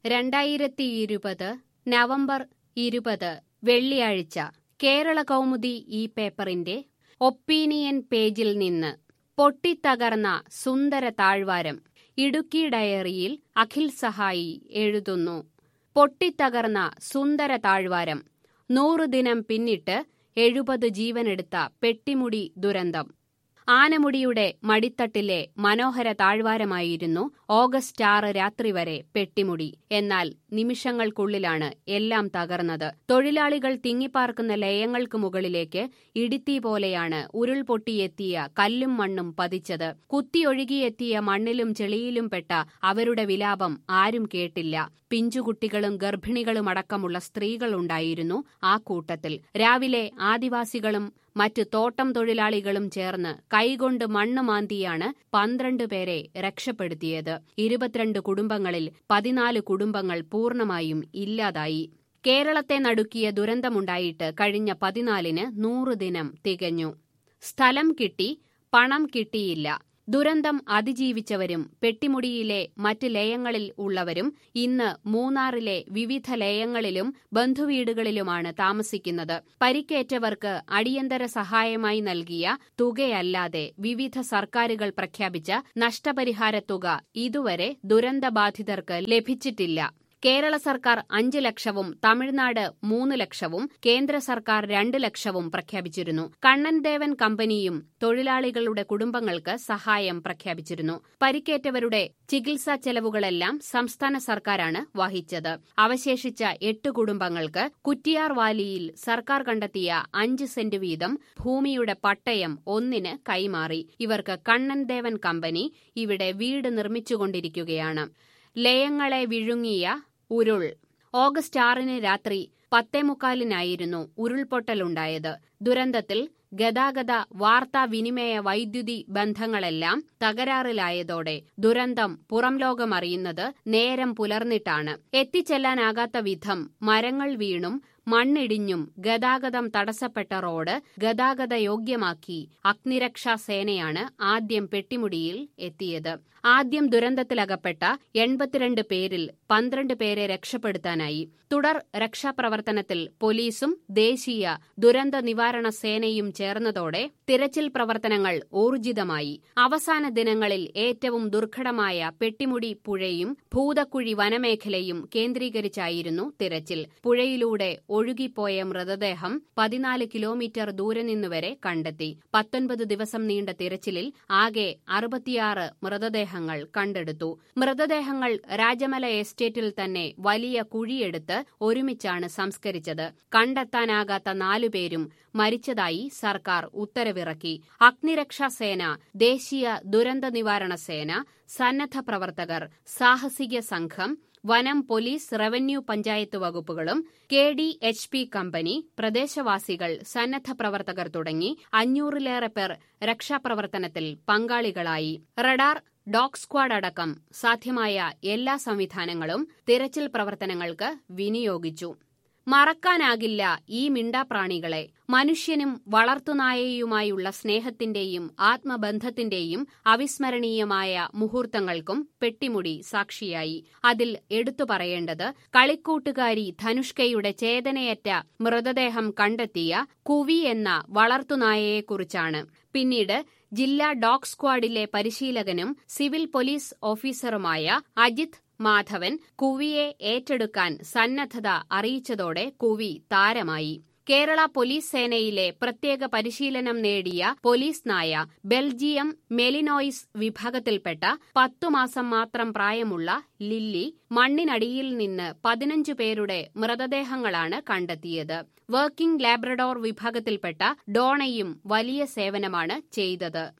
രണ്ടായിരത്തി ഇരുപത് നവംബർ ഇരുപത് വെള്ളിയാഴ്ച കേരള കൗമുദി ഈ പേപ്പറിന്റെ ഒപ്പീനിയൻ പേജിൽ നിന്ന് പൊട്ടിത്തകർന്ന സുന്ദര താഴ്വാരം ഇടുക്കി ഡയറിയിൽ അഖിൽ സഹായി എഴുതുന്നു പൊട്ടിത്തകർന്ന സുന്ദര താഴ്വാരം നൂറു ദിനം പിന്നിട്ട് എഴുപത് ജീവനെടുത്ത പെട്ടിമുടി ദുരന്തം ആനമുടിയുടെ മടിത്തട്ടിലെ മനോഹര താഴ്വാരമായിരുന്നു ഓഗസ്റ്റ് ആറ് രാത്രി വരെ പെട്ടിമുടി എന്നാൽ നിമിഷങ്ങൾക്കുള്ളിലാണ് എല്ലാം തകർന്നത് തൊഴിലാളികൾ തിങ്ങിപ്പാർക്കുന്ന ലയങ്ങൾക്ക് മുകളിലേക്ക് ഇടിത്തീ പോലെയാണ് ഉരുൾപൊട്ടിയെത്തിയ കല്ലും മണ്ണും പതിച്ചത് കുത്തിയൊഴുകിയെത്തിയ മണ്ണിലും ചെളിയിലും പെട്ട അവരുടെ വിലാപം ആരും കേട്ടില്ല പിഞ്ചുകുട്ടികളും ഗർഭിണികളുമടക്കമുള്ള സ്ത്രീകളുണ്ടായിരുന്നു ആ കൂട്ടത്തിൽ രാവിലെ ആദിവാസികളും മറ്റ് തോട്ടം തൊഴിലാളികളും ചേർന്ന് കൈകൊണ്ട് മണ്ണ് മാന്തിയാണ് പന്ത്രണ്ട് പേരെ രക്ഷപ്പെടുത്തിയത് ഇരുപത്തിരണ്ട് കുടുംബങ്ങളിൽ പതിനാല് കുടുംബങ്ങൾ പൂർണ്ണമായും ഇല്ലാതായി കേരളത്തെ നടുക്കിയ ദുരന്തമുണ്ടായിട്ട് കഴിഞ്ഞ പതിനാലിന് നൂറ് ദിനം തികഞ്ഞു സ്ഥലം കിട്ടി പണം കിട്ടിയില്ല ദുരന്തം അതിജീവിച്ചവരും പെട്ടിമുടിയിലെ മറ്റ് ലയങ്ങളിൽ ഉള്ളവരും ഇന്ന് മൂന്നാറിലെ വിവിധ ലയങ്ങളിലും ബന്ധുവീടുകളിലുമാണ് താമസിക്കുന്നത് പരിക്കേറ്റവർക്ക് അടിയന്തര സഹായമായി നൽകിയ തുകയല്ലാതെ വിവിധ സർക്കാരുകൾ പ്രഖ്യാപിച്ച നഷ്ടപരിഹാര തുക ഇതുവരെ ദുരന്തബാധിതർക്ക് ലഭിച്ചിട്ടില്ല കേരള സർക്കാർ അഞ്ച് ലക്ഷവും തമിഴ്നാട് മൂന്ന് ലക്ഷവും കേന്ദ്ര സർക്കാർ രണ്ട് ലക്ഷവും പ്രഖ്യാപിച്ചിരുന്നു കണ്ണൻ ദേവൻ കമ്പനിയും തൊഴിലാളികളുടെ കുടുംബങ്ങൾക്ക് സഹായം പ്രഖ്യാപിച്ചിരുന്നു പരിക്കേറ്റവരുടെ ചികിത്സാ ചെലവുകളെല്ലാം സംസ്ഥാന സർക്കാരാണ് വഹിച്ചത് അവശേഷിച്ച എട്ട് കുടുംബങ്ങൾക്ക് കുറ്റിയാർ വാലിയിൽ സർക്കാർ കണ്ടെത്തിയ അഞ്ച് സെന്റ് വീതം ഭൂമിയുടെ പട്ടയം ഒന്നിന് കൈമാറി ഇവർക്ക് കണ്ണൻ ദേവൻ കമ്പനി ഇവിടെ വീട് നിർമ്മിച്ചുകൊണ്ടിരിക്കുകയാണ് ലയങ്ങളെ വിഴുങ്ങിയ ഉരുൾ ഓഗസ്റ്റ് ആറിന് രാത്രി പത്തേമുക്കാലിനായിരുന്നു ഉരുൾപൊട്ടലുണ്ടായത് ദുരന്തത്തിൽ ഗതാഗത വാർത്താവിനിമയ വൈദ്യുതി ബന്ധങ്ങളെല്ലാം തകരാറിലായതോടെ ദുരന്തം പുറം ലോകമറിയുന്നത് നേരം പുലർന്നിട്ടാണ് എത്തിച്ചെല്ലാനാകാത്ത വിധം മരങ്ങൾ വീണും മണ്ണിടിഞ്ഞും ഗതാഗതം തടസ്സപ്പെട്ട റോഡ് ഗതാഗത യോഗ്യമാക്കി അഗ്നിരക്ഷാ സേനയാണ് ആദ്യം പെട്ടിമുടിയിൽ എത്തിയത് ആദ്യം ദുരന്തത്തിലകപ്പെട്ട എൺപത്തിരണ്ട് പേരിൽ പന്ത്രണ്ട് പേരെ രക്ഷപ്പെടുത്താനായി തുടർ രക്ഷാപ്രവർത്തനത്തിൽ പോലീസും ദേശീയ ദുരന്ത നിവാരണ സേനയും ചേർന്നതോടെ തിരച്ചിൽ പ്രവർത്തനങ്ങൾ ഊർജിതമായി അവസാന ദിനങ്ങളിൽ ഏറ്റവും ദുർഘടമായ പെട്ടിമുടി പുഴയും ഭൂതക്കുഴി വനമേഖലയും കേന്ദ്രീകരിച്ചായിരുന്നു തിരച്ചിൽ പുഴയിലൂടെ ഒഴുകിപ്പോയ മൃതദേഹം പതിനാല് കിലോമീറ്റർ ദൂരെ നിന്നുവരെ കണ്ടെത്തി പത്തൊൻപത് ദിവസം നീണ്ട തിരച്ചിലിൽ ആകെ അറുപത്തിയാറ് മൃതദേഹങ്ങൾ കണ്ടെടുത്തു മൃതദേഹങ്ങൾ രാജമല എസ്റ്റേറ്റിൽ തന്നെ വലിയ കുഴിയെടുത്ത് ഒരുമിച്ചാണ് സംസ്കരിച്ചത് കണ്ടെത്താനാകാത്ത നാലുപേരും മരിച്ചതായി സർക്കാർ ഉത്തരവിറക്കി അഗ്നിരക്ഷാ സേന ദേശീയ ദുരന്ത നിവാരണ സേന സന്നദ്ധ പ്രവർത്തകർ സാഹസിക സംഘം വനം പോലീസ് റവന്യൂ പഞ്ചായത്ത് വകുപ്പുകളും K D H P company പ്രദേശവാസികൾ സന്നദ്ധ പ്രവർത്തകർ തുടങ്ങി അഞ്ഞൂറിലേറെ പേർ രക്ഷാപ്രവർത്തനത്തിൽ പങ്കാളികളായി റഡാർ ഡോഗ് സ്ക്വാഡ് അടക്കം സാധ്യമായ എല്ലാ സംവിധാനങ്ങളും തിരച്ചിൽ പ്രവർത്തനങ്ങൾക്ക് വിനിയോഗിച്ചു മറക്കാനാകില്ല ഈ മിണ്ടാപ്രാണികളെ മനുഷ്യനും വളർത്തുനായയുമായുള്ള സ്നേഹത്തിന്റെയും ആത്മബന്ധത്തിന്റെയും അവിസ്മരണീയമായ മുഹൂർത്തങ്ങൾക്കും പെട്ടിമുടി സാക്ഷിയായി അതിൽ എടുത്തു പറയേണ്ടത് കളിക്കൂട്ടുകാരി ധനുഷ്കയുടെ ചേതനയറ്റ മൃതദേഹം കണ്ടെത്തിയ കുവി എന്ന വളർത്തുനായയെക്കുറിച്ചാണ് പിന്നീട് ജില്ലാ ഡോഗ് സ്ക്വാഡിലെ പരിശീലകനും സിവിൽ പോലീസ് ഓഫീസറുമായ അജിത് മാധവൻ കുവിയെ ഏറ്റെടുക്കാൻ സന്നദ്ധത അറിയിച്ചതോടെ കുവി താരമായി കേരള പോലീസ് സേനയിലെ പ്രത്യേക പരിശീലനം നേടിയ പോലീസ് നായ ബെൽജിയം മെലിനോയിസ് വിഭാഗത്തിൽപ്പെട്ട പത്തു മാസം മാത്രം പ്രായമുള്ള ലില്ലി മണ്ണിനടിയിൽ നിന്ന് പതിനഞ്ചു പേരുടെ മൃതദേഹങ്ങളാണ് കണ്ടെത്തിയത് വർക്കിംഗ് ലാബ്രഡോർ വിഭാഗത്തിൽപ്പെട്ട ഡോണയും വലിയ സേവനമാണ് ചെയ്തത്